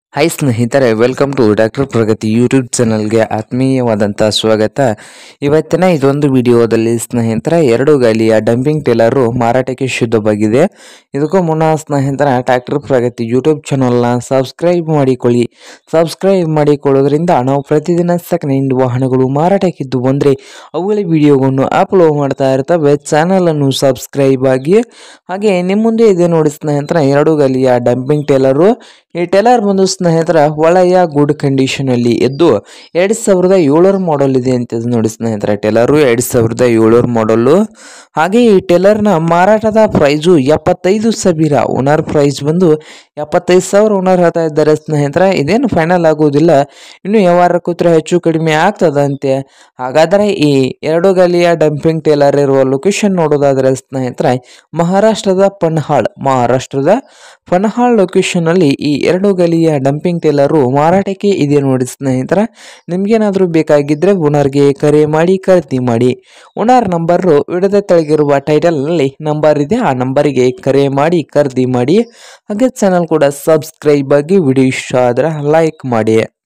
hi ಸ್ನೇಹಿತರೆ welcome to doctor Pragati YouTube ಚಾನಲ್ಗೆ ಆತ್ಮೀಯವಾದಂಥ ಸ್ವಾಗತ ಇವತ್ತಿನ ಇದೊಂದು ವಿಡಿಯೋದಲ್ಲಿ ಸ್ನೇಹಿತರೆ ಎರಡು ಗಾಲಿಯ ಡಂಪಿಂಗ್ ಟೇಲರು ಮಾರಾಟಕ್ಕೆ ಶುದ್ಧವಾಗಿದೆ ಇದಕ್ಕೂ ಮುನ್ನ ಸ್ನೇಹಿತರ ಡಾಕ್ಟರ್ ಪ್ರಗತಿ ಯೂಟ್ಯೂಬ್ ಚಾನಲ್ನ ಸಬ್ಸ್ಕ್ರೈಬ್ ಮಾಡಿಕೊಳ್ಳಿ ಸಬ್ಸ್ಕ್ರೈಬ್ ಮಾಡಿಕೊಳ್ಳೋದ್ರಿಂದ ನಾವು ಪ್ರತಿದಿನ ಸೆಕೆಂಡ್ ವಾಹನಗಳು ಮಾರಾಟಕ್ಕಿದ್ದು ಬಂದರೆ ಅವುಗಳ ವಿಡಿಯೋವನ್ನು ಅಪ್ಲೋಡ್ ಮಾಡ್ತಾ ಇರ್ತವೆ ಚಾನಲನ್ನು ಸಬ್ಸ್ಕ್ರೈಬ್ ಆಗಿ ಹಾಗೆ ನಿಮ್ಮ ಮುಂದೆ ಇದೆ ನೋಡಿ ಸ್ನೇಹಿತರೆ ಎರಡು ಗಾಲಿಯ ಡಂಪಿಂಗ್ ಟೇಲರು ಈ ಟೇಲರ್ ಬಂದು ಸ್ನೇಹಿತರ ಒಳ್ಳೆಯ ಗುಡ್ ಕಂಡೀಷನಲ್ಲಿ ಇದ್ದು ಎರಡು ಸಾವಿರದ ಏಳರ ಮಾಡಲ್ ಇದೆ ಅಂತ ನೋಡಿ ಸ್ನೇಹಿತರೆ ಟೇಲರು ಎರಡು ಸಾವಿರದ ಏಳರ ಮಾಡಲ್ಲು ಹಾಗೆ ಈ ಟೇಲರ್ನ ಮಾರಾಟದ ಪ್ರೈಸು ಎಪ್ಪತ್ತೈದು ಸಾವಿರ ಓನರ್ ಪ್ರೈಸ್ ಬಂದು ಎಪ್ಪತ್ತೈದು ಸಾವಿರ ಓನರ್ ಹೇಳ್ತಾ ಇದ್ದಾರೆ ಸ್ನೇಹಿತರೆ ಇದೇನು ಫೈನಲ್ ಆಗುವುದಿಲ್ಲ ಇನ್ನು ವ್ಯವಹಾರ ಕೂತ್ರೆ ಹೆಚ್ಚು ಕಡಿಮೆ ಆಗ್ತದಂತೆ ಹಾಗಾದರೆ ಈ ಎರಡು ಗಾಲಿಯ ಡಂಪಿಂಗ್ ಟೇಲರ್ ಇರುವ ಲೊಕೇಶನ್ ನೋಡೋದಾದ್ರೆ ಸ್ನೇಹಿತರೆ ಮಹಾರಾಷ್ಟ್ರದ ಪನ್ಹಾಳ್ ಮಹಾರಾಷ್ಟ್ರದ ಪನ್ಹಾಳ್ ಲೊಕೇಶನ್ ಅಲ್ಲಿ ಈ ಎರಡು ಗಲಿಯ ಡಂಪಿಂಗ್ ಟೇಲರು ಮಾರಾಟಕ್ಕೆ ಇದೆ ನೋಡಿ ಸ್ನೇಹಿತರ ನಿಮ್ಗೇನಾದ್ರೂ ಬೇಕಾಗಿದ್ರೆ ಓನರ್ಗೆ ಕರೆ ಮಾಡಿ ಖರೀದಿ ಮಾಡಿ ಓನರ್ ನಂಬರು ವಿಡದ ತೆಳಗಿರುವ ಟೈಟಲ್ನಲ್ಲಿ ನಂಬರ್ ಇದೆ ಆ ನಂಬರಿಗೆ ಕರೆ ಮಾಡಿ ಖರೀದಿ ಮಾಡಿ ಹಾಗೆ ಚಾನಲ್ ಕೂಡ ಸಬ್ಸ್ಕ್ರೈಬ್ ಆಗಿ ವಿಡಿಯೋ ಇಷ್ಟ ಆದ್ರೆ ಲೈಕ್ ಮಾಡಿ